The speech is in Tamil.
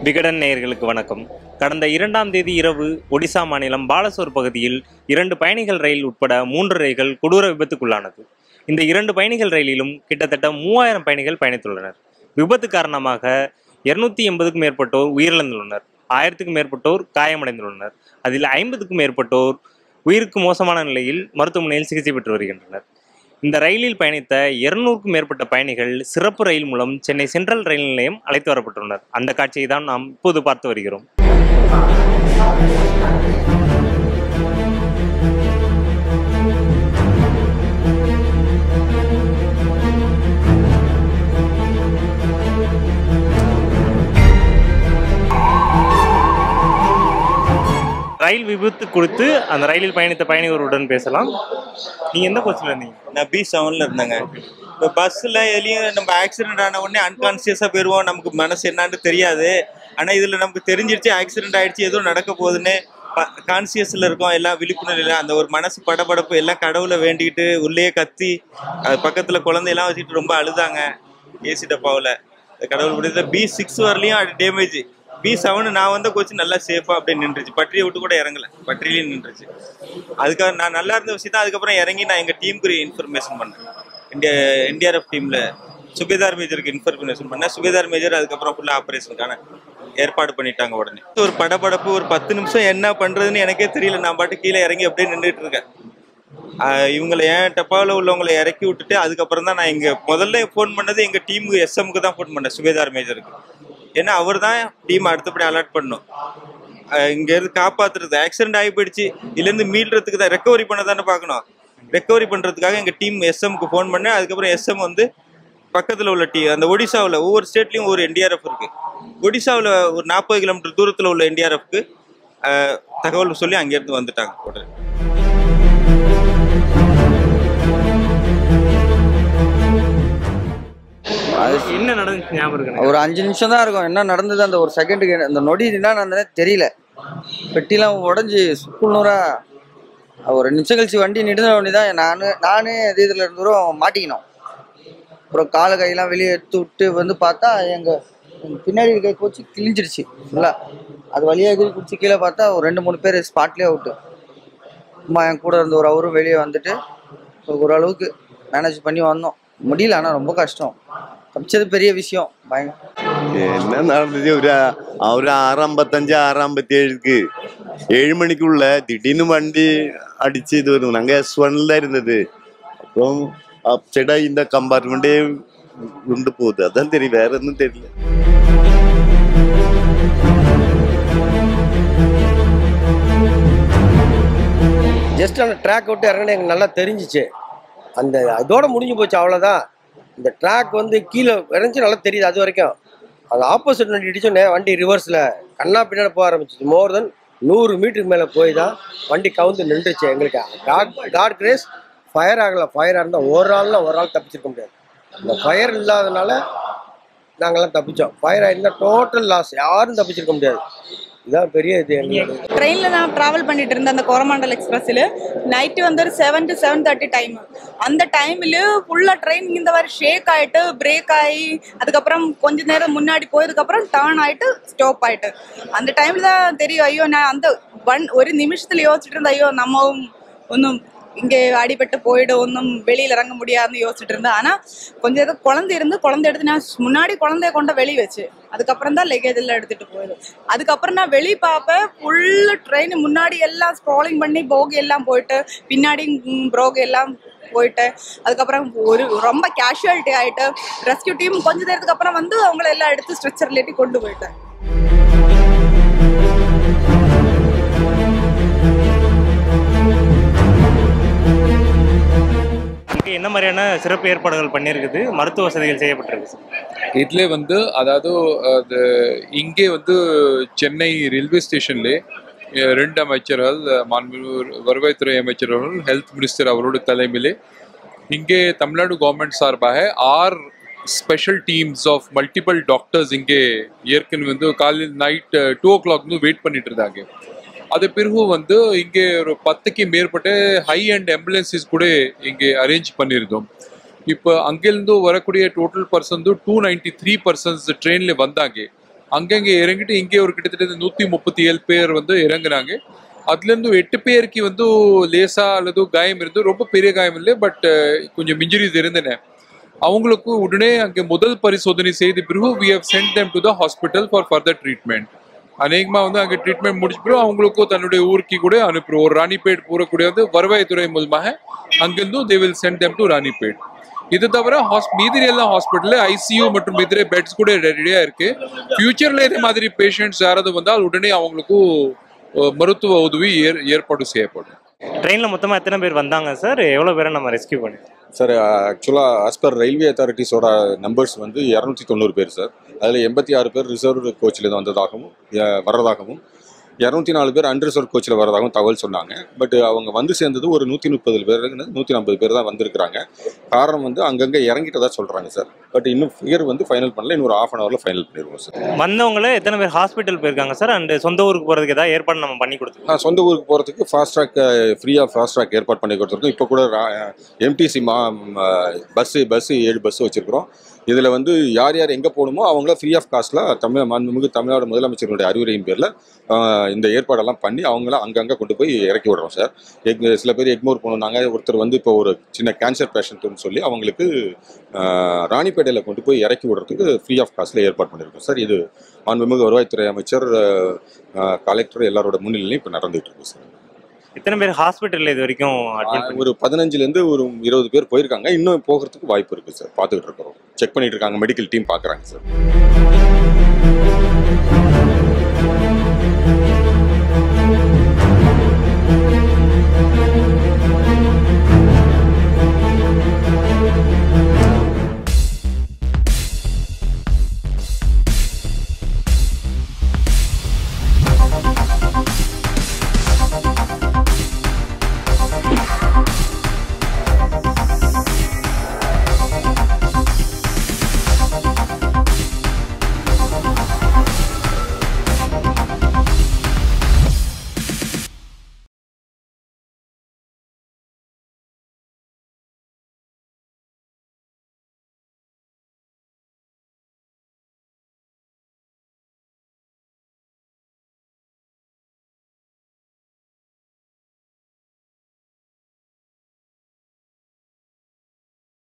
விகடன் நேயர்களுக்கு வணக்கம் கடந்த இரண்டாம் தேதி இரவு ஒடிசா மாநிலம் பாலசோர் பகுதியில் இரண்டு பயணிகள் ரயில் உட்பட மூன்று ரயில்கள் கொடூர விபத்துக்குள்ளானது இந்த இரண்டு பயணிகள் ரயிலிலும் கிட்டத்தட்ட மூவாயிரம் பயணிகள் பயணித்துள்ளனர் விபத்து காரணமாக இருநூத்தி எண்பதுக்கும் மேற்பட்டோர் உயிரிழந்துள்ளனர் ஆயிரத்துக்கும் மேற்பட்டோர் காயமடைந்துள்ளனர் அதில் ஐம்பதுக்கும் மேற்பட்டோர் உயிருக்கு மோசமான நிலையில் மருத்துவமனையில் சிகிச்சை பெற்று வருகின்றனர் இந்த ரயிலில் பயணித்த இருநூறுக்கும் மேற்பட்ட பயணிகள் சிறப்பு ரயில் மூலம் சென்னை சென்ட்ரல் ரயில் நிலையம் அழைத்து வரப்பட்டுள்ளனர் அந்த காட்சியை தான் நாம் இப்போது பார்த்து வருகிறோம் ரயில் விபத்து குறித்து அந்த ரயிலில் பயணித்த பயணிகளுடன் பேசலாம் நீங்க எந்த கோச்சில் இருந்தீங்க நான் பி செவன்ல இருந்தேங்க இப்போ பஸ்ஸில் எதுலேயும் நம்ம ஆக்சிடென்ட் ஆன உடனே அன்கான்சியஸாக போயிடுவோம் நமக்கு மனசு என்னன்னு தெரியாது ஆனால் இதில் நமக்கு தெரிஞ்சிருச்சு ஆக்சிடென்ட் ஆயிடுச்சு ஏதோ நடக்க போகுதுன்னு கான்சியஸில் இருக்கோம் எல்லாம் விழிப்புணர்வில் அந்த ஒரு மனசு படபடப்பு எல்லாம் கடவுளை வேண்டிக்கிட்டு உள்ளே கத்தி அது பக்கத்தில் குழந்தையெல்லாம் வச்சுட்டு ரொம்ப அழுதாங்க ஏசி டப்பாவில் கடவுள் விடுதல பி சிக்ஸ் வரலையும் டேமேஜ் பி செவனு நான் வந்த கோச்சு நல்லா சேஃபாக அப்படியே நின்றுச்சு பற்றியை விட்டு கூட இறங்கல பற்றிலையும் நின்றுச்சு அதுக்காக நான் நல்லா இருந்த விஷயம் தான் அதுக்கப்புறம் இறங்கி நான் எங்கள் டீமுக்கு இன்ஃபர்மேஷன் பண்ணேன் இந்தியா என்டிஆர்எஃப் டீமில் சுபேதார் மேஜருக்கு இன்ஃபர்மேஷன் பண்ணேன் சுபேதார் மேஜர் அதுக்கப்புறம் ஃபுல்லாக ஆப்ரேஷனுக்கான ஏற்பாடு பண்ணிட்டாங்க உடனே ஒரு படபடப்பு ஒரு பத்து நிமிஷம் என்ன பண்ணுறதுன்னு எனக்கே தெரியல நான் பாட்டு கீழே இறங்கி அப்படியே நின்றுட்டு இருக்கேன் ஆஹ் இவங்களை ஏன் டப்பாவில் உள்ளவங்களை இறக்கி விட்டுட்டு அதுக்கப்புறம் தான் நான் இங்கே முதல்ல ஃபோன் பண்ணது எங்கள் டீமுக்கு எஸ்எம்க்கு தான் ஃபோன் பண்ணேன் சுபேதார் மேஜருக்கு ஏன்னா அவர் தான் டீம் அடுத்தபடி அலர்ட் பண்ணும் இங்க இருந்து காப்பாத்துறது ஆக்சிடென்ட் ஆகி போயிடுச்சு இதுலேருந்து மீள்றதுக்கு தான் ரெக்கவரி பண்ண தானே பார்க்கணும் ரெக்கவரி பண்றதுக்காக எங்க டீம் எஸ்எம்க்கு ஃபோன் பண்ணேன் அதுக்கப்புறம் எஸ்எம் வந்து பக்கத்தில் உள்ள டீ அந்த ஒடிசாவில் ஒவ்வொரு ஸ்டேட்லேயும் ஒரு என்டிஆர்எஃப் இருக்கு ஒடிசாவில் ஒரு நாற்பது கிலோமீட்டர் தூரத்தில் உள்ள என்டிஆர்எஃப்க்கு தகவல் சொல்லி அங்கேருந்து வந்துட்டாங்க உடனே அது என்ன நடந்துச்சு ஞாபகம் இருக்கு ஒரு அஞ்சு நிமிஷம் தான் இருக்கும் என்ன நடந்தது அந்த ஒரு செகண்டுக்கு அந்த நொடி என்ன நடந்ததே தெரியல பெட்டிலாம் உடஞ்சி சுக்குநூறா ஒரு ரெண்டு நிமிஷம் கழிச்சு வண்டி நிறுத்த வண்டி தான் நான் நானே அது இதில் இருந்தோம் மாட்டிக்கினோம் அப்புறம் காலை கையெல்லாம் வெளியே எடுத்து விட்டு வந்து பார்த்தா எங்கள் பின்னாடி இருக்க கோச்சு கிழிஞ்சிடுச்சு ஃபுல்லாக அது வழியாக எகிரி குடிச்சு கீழே பார்த்தா ஒரு ரெண்டு மூணு பேர் ஸ்பாட்லேயே அவுட்டு அம்மா என் கூட இருந்த ஒரு அவரும் வெளியே வந்துட்டு ஓரளவுக்கு மேனேஜ் பண்ணி வந்தோம் முடியல ஆனால் ரொம்ப கஷ்டம் தப்பிச்சது பெரிய விஷயம் பயங்கர என்ன நடந்தது ஒரு ആ ഒരു ആറ് അമ്പത്തഞ്ച് ആറ് അമ്പത്തി ഏഴുക്ക് ഏഴ് മണിക്കുള്ള திடீர்னு வண்டி அடிச்சு இது வருது நாங்க எஸ் ஒன்ல இருந்தது அப்புறம் அப்சைடா இந்த கம்பார்ட்மெண்டே உண்டு போகுது அதான் தெரியும் வேற ஒன்றும் தெரியல ஜஸ்ட் அந்த ட்ராக் விட்டு இறங்கின எனக்கு நல்லா தெரிஞ்சிச்சு அந்த அதோட முடிஞ்சு போச்சு அவ்வளோதான் இந்த ட்ராக் வந்து கீழே இறஞ்சி நல்லா தெரியுது அது வரைக்கும் அது ஆப்போசிட் வண்டி இடிச்சோடனே வண்டி ரிவர்ஸில் கண்ணா பின்னாடி போக ஆரம்பிச்சிச்சு மோர் தென் நூறு மீட்டருக்கு மேலே போய் தான் வண்டி கவுந்து நின்றுச்சு எங்களுக்கு காட் காட் கிரேஸ் ஃபயர் ஆகலை ஃபயர் இருந்தால் ஒரு ஆள்னா ஒரு ஆள் தப்பிச்சிருக்க முடியாது இந்த ஃபயர் இல்லாதனால நாங்கெல்லாம் தப்பிச்சோம் ஃபயர் ஆயிருந்தா டோட்டல் லாஸ் யாரும் தப்பிச்சிருக்க முடியாது இதான் பெரிய இது எங்களுக்கு ட்ரெயினில் நான் ட்ராவல் பண்ணிட்டு இருந்தேன் அந்த கோரமாண்டல் எக்ஸ்பிரஸில் நைட்டு வந்து ஒரு seven to seven thirty time அந்த டைமில் ஃபுல்லாக ட்ரெயின் இந்த மாதிரி ஷேக் ஆகிட்டு பிரேக் ஆகி அதுக்கப்புறம் கொஞ்ச நேரம் முன்னாடி போயதுக்கப்புறம் டேர்ன் ஆகிட்டு ஸ்டாப் ஆகிட்டு அந்த டைமில் தான் தெரியும் ஐயோ நான் அந்த ஒன் ஒரு நிமிஷத்தில் யோசிச்சுட்டு இருந்தேன் ஐயோ நம்ம ஒன்றும் இங்கே அடிபட்டு போயிடும் ஒன்றும் வெளியில் இறங்க முடியாதுன்னு யோசிச்சுட்டு இருந்தேன் ஆனால் கொஞ்சம் ஏதோ குழந்தை இருந்து குழந்தை எடுத்து நான் முன்னாடி குழந்தைய கொண்ட வெளியே வச்சு அதுக்கப்புறம் தான் லெகேஜ் எல்லாம் எடுத்துட்டு போயிடும் அதுக்கப்புறம் நான் வெளியே பார்ப்பேன் ஃபுல்லு ட்ரெயின் முன்னாடி எல்லாம் ஸ்க்ராலிங் பண்ணி போகி எல்லாம் போயிட்டு பின்னாடி ப்ரோக் எல்லாம் போயிட்டு அதுக்கப்புறம் ஒரு ரொம்ப கேஷுவாலிட்டி ஆயிட்டு ரெஸ்கியூ டீம் கொஞ்ச நேரத்துக்கு அப்புறம் வந்து அவங்கள எல்லாம் எடுத்து ஸ்ட்ரெச்சர் லேட்டி கொண்டு போயிட்டேன் இங்கே என்ன மாதிரியான சிறப்பு ஏற்பாடுகள் பண்ணியிருக்குது மருத்துவ வசதிகள் செய்யப்பட்டிருக்கு சார் இதில் வந்து அதாவது அது இங்கே வந்து சென்னை ரயில்வே ஸ்டேஷன்ல அஹ், ரெண்டு அமைச்சர்கள் மாண்புமிகு வருவாய்த்துறை அமைச்சர் அவர்கள் ஹெல்த் மினிஸ்டர் அவரோட தலைமையிலே இங்கே தமிழ்நாடு கவர்மெண்ட் சார்பாக our special teams of multiple doctors இங்கே ஏற்கனவே வந்து காலையில் night two o'clock wait பண்ணிட்டு இருந்தாங்க அது பிறகு வந்து இங்கே ஒரு பத்துக்கு மேற்பட்ட ஹை அண்ட் ஆம்புலன்சஸ் கூட இங்கே அரேஞ்ச் பண்ணியிருந்தோம் இப்போ அங்கிருந்து வரக்கூடிய total person two ninety three persons ட்ரெயினில் வந்தாங்க அங்கங்கே இறங்கிட்டு இங்கே ஒரு கிட்டத்தட்ட நூற்றி முப்பத்தி ஏழு பேர் வந்து இறங்குனாங்க அதுலேருந்து எட்டு பேருக்கு வந்து லேசா அல்லது காயம் இருந்து ரொம்ப பெரிய காயம் இல்லை பட் கொஞ்சம் இன்ஜுரிஸ் இருந்தன அவங்களுக்கு உடனே அங்கே முதல் பரிசோதனை செய்த பிறகு we have sent them to the hospital for further treatment அநேகமாக வந்து அங்கே ட்ரீட்மெண்ட் முடிச்ச பிறகு அவங்களுக்கும் தன்னுடைய ஊருக்கு கூட அனுப்புகிறோம் ஒரு ராணிப்பேட் போகக்கூடிய வந்து வருவாய்த்துறை மூலமாக அங்கிருந்து they will send them to Ranipet இது தவிர ஹாஸ் மீதிரி எல்லாம் ஹாஸ்பிட்டலில் ஐசியூ மற்றும் மீதிரி பெட்ஸ் கூட ரெடியாக இருக்கு ஃபியூச்சரில் இதே மாதிரி பேஷண்ட்ஸ் யாராவது வந்தால் உடனே அவங்களுக்கும் அஹ், மருத்துவ உதவி ஏற் ஏற்பாடு செய்யப்படும் ட்ரெயினில் மொத்தமாக எத்தனை பேர் வந்தாங்க சார் எவ்வளோ பேரை நம்ம ரெஸ்கியூ பண்ணி சார் ஆக்சுவலாக ஆஸ் பர் ரயில்வே அத்தாரிட்டிஸோட நம்பர்ஸ் வந்து இரநூத்தி தொண்ணூறு பேர் சார் அதில் எண்பத்தி ஆறு பேர் ரிசர்வ் கோச்சில் வந்ததாகவும் அஹ், வர்றதாகவும் இரநூத்தி நாலு பேர் அன்ரிசர்வ் கோச்சில் வர்றதாகவும் தகவல் சொன்னாங்க பட் அவங்க வந்து சேர்ந்தது ஒரு நூற்றி முப்பது பேர் நூற்றி ஐம்பது பேர் தான் வந்திருக்கிறாங்க காரணம் வந்து அங்கங்கே இறங்கிட்டதா சொல்கிறாங்க சார் பட் இன்னும் ஃபிகர் வந்து ஃபைனல் பண்ணல இன்னும் ஒரு ஆஃப் அன் ஹவரில் ஃபைனல் பண்ணிடுவோம் சார் வந்தவங்கள எத்தனை பேர் ஹாஸ்பிட்டல் போயிருக்காங்க சார் அண்ட் சொந்த ஊருக்கு போகிறதுக்கு ஏதாவது ஏற்பாடு நம்ம பண்ணி கொடுத்துருக்கோம் ஆ, சொந்த ஊருக்கு போகிறதுக்கு ஃபாஸ்ட் ட்ராக் ஃப்ரீயாக ஃபாஸ்ட் ட்ராக் ஏற்பாடு பண்ணி கொடுத்துருக்கோம் இப்போ கூட எம்டிசி மா பஸ்ஸு பஸ்ஸு ஏழு பஸ் வச்சுருக்கிறோம் இதில் வந்து யார் யார் எங்கே போகணுமோ அவங்கள ஃப்ரீ ஆஃப் காஸ்ட்டில் தமிழ் மாண்புமிகு தமிழ்நாடு முதலமைச்சருடைய அறிவுரையின் பேரில் இந்த ஏற்பாடெல்லாம் பண்ணி அவங்கள அங்கங்கே கொண்டு போய் இறக்கி விடுறோம் சார் எக் சில பேர் எக்மோர் போகணுன்னாங்க ஒருத்தர் வந்து இப்போ ஒரு சின்ன கேன்சர் பேஷண்ட்டுன்னு சொல்லி அவங்களுக்கு ஆ, ராணிப்பேட்டையில் கொண்டு போய் இறக்கி விடுறதுக்கு ஃப்ரீ ஆஃப் காஸ்ட்டில் ஏற்பாடு பண்ணியிருக்கோம் சார் இது மாண்புமிகு வருவாய்த்துறை அமைச்சர் கலெக்டர் எல்லாரோட முன்னிலையும் இப்போ நடந்துகிட்டு இருக்கு சார் எத்தனை பேர் ஹாஸ்பிட்டலில் இது வரைக்கும் அட்மிட் பண்ணி ஒரு பதினஞ்சுலேருந்து ஒரு இருபது பேர் போயிருக்காங்க இன்னும் போகிறதுக்கு வாய்ப்பு இருக்குது சார் பார்த்துக்கிட்டு இருக்கிறோம் செக் பண்ணிட்டு இருக்காங்க மெடிக்கல் டீம் பார்க்குறாங்க சார்